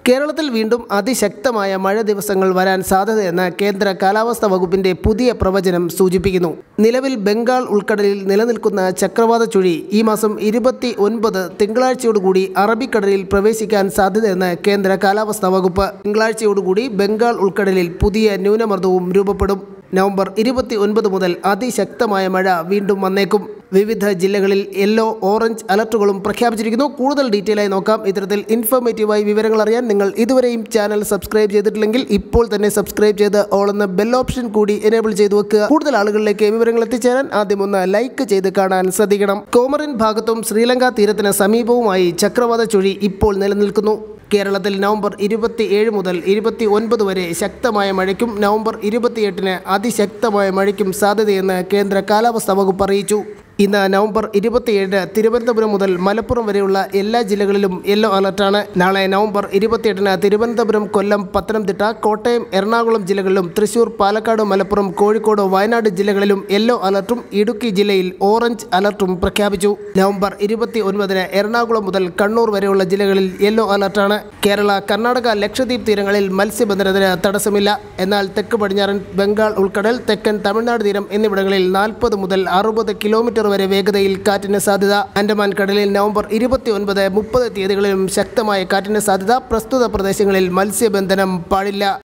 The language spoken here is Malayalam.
കേരളത്തിൽ വീണ്ടും അതിശക്തമായ മഴ ദിവസങ്ങൾ വരാൻ സാധ്യതയെന്ന് കേന്ദ്ര കാലാവസ്ഥാ വകുപ്പിന്റെ പുതിയ പ്രവചനം സൂചിപ്പിക്കുന്നു നിലവിൽ ബംഗാൾ ഉൾക്കടലിൽ നിലനിൽക്കുന്ന ചക്രവാത ചുഴി ഈ മാസം ഇരുപത്തി ഒൻപത് തിങ്കളാഴ്ചയോടുകൂടി അറബിക്കടലിൽ പ്രവേശിക്കാൻ സാധ്യതയെന്ന് കേന്ദ്ര കാലാവസ്ഥാ വകുപ്പ് തിങ്കളാഴ്ചയോടുകൂടി ബംഗാൾ ഉൾക്കടലിൽ പുതിയ ന്യൂനമർദ്ദവും രൂപപ്പെടും നവംബർ ഇരുപത്തി ഒൻപത് മുതൽ അതിശക്തമായ മഴ വീണ്ടും വന്നേക്കും വിവിധ ജില്ലകളിൽ യെല്ലോ ഓറഞ്ച് അലർട്ടുകളും പ്രഖ്യാപിച്ചിരിക്കുന്നു കൂടുതൽ ഡീറ്റെയിൽ ആയി നോക്കാം ഇത്തരത്തിൽ ഇൻഫോർമേറ്റീവായി വിവരങ്ങൾ അറിയാൻ നിങ്ങൾ ഇതുവരെയും ചാനൽ സബ്സ്ക്രൈബ് ചെയ്തിട്ടില്ലെങ്കിൽ ഇപ്പോൾ തന്നെ സബ്സ്ക്രൈബ് ചെയ്ത് ഓൾ എന്ന ബെൽ ഓപ്ഷൻ കൂടി എനേബിൾ ചെയ്തു വെക്കുക കൂടുതൽ ആളുകളിലേക്ക് വിവരങ്ങൾ എത്തിച്ചേരാൻ ആദ്യം ഒന്ന് ലൈക്ക് ചെയ്ത് കാണാൻ ശ്രദ്ധിക്കണം കോമറിൻ ഭാഗത്തും ശ്രീലങ്ക തീരത്തിന് സമീപവുമായി ചക്രവാത ചുഴി ഇപ്പോൾ നിലനിൽക്കുന്നു കേരളത്തിൽ നവംബർ ഇരുപത്തി ഏഴ് മുതൽ ഇരുപത്തി ഒൻപത് വരെ ശക്തമായ മഴയ്ക്കും നവംബർ ഇരുപത്തിയെട്ടിന് അതിശക്തമായ മഴയ്ക്കും സാധ്യതയെന്ന് കേന്ദ്ര കാലാവസ്ഥാ വകുപ്പ് അറിയിച്ചു ഇന്ന് നവംബർ ഇരുപത്തിയേഴ് തിരുവനന്തപുരം മുതൽ മലപ്പുറം വരെയുള്ള എല്ലാ ജില്ലകളിലും യെല്ലോ അലർട്ടാണ് നാളെ നവംബർ ഇരുപത്തിയെട്ടിന് തിരുവനന്തപുരം കൊല്ലം പത്തനംതിട്ട കോട്ടയം എറണാകുളം ജില്ലകളിലും തൃശൂർ പാലക്കാട് മലപ്പുറം കോഴിക്കോട് വയനാട് ജില്ലകളിലും യെല്ലോ അലർട്ടും ഇടുക്കി ജില്ലയിൽ ഓറഞ്ച് അലർട്ടും പ്രഖ്യാപിച്ചു നവംബർ ഇരുപത്തി ഒൻപതിന് എറണാകുളം മുതൽ കണ്ണൂർ വരെയുള്ള ജില്ലകളിൽ യെല്ലോ അലർട്ടാണ് കേരള കർണാടക ലക്ഷദ്വീപ് തീരങ്ങളിൽ മത്സ്യബന്ധനത്തിന് തടസ്സമില്ല എന്നാൽ തെക്ക് പടിഞ്ഞാറൻ ബംഗാൾ ഉൾക്കടൽ തെക്കൻ തമിഴ്നാട് തീരം എന്നിവിടങ്ങളിൽ നാൽപ്പത് മുതൽ അറുപത് കിലോമീറ്റർ വരെ വേഗതയിൽ കാറ്റിന് സാധ്യത ആൻഡമാൻ കടലിൽ നവംബർ ഇരുപത്തി ഒൻപത് മുപ്പത് തീയതികളിലും ശക്തമായ കാറ്റിന് സാധ്യത പ്രസ്തുത പ്രദേശങ്ങളിൽ മത്സ്യബന്ധനം പാടില്ല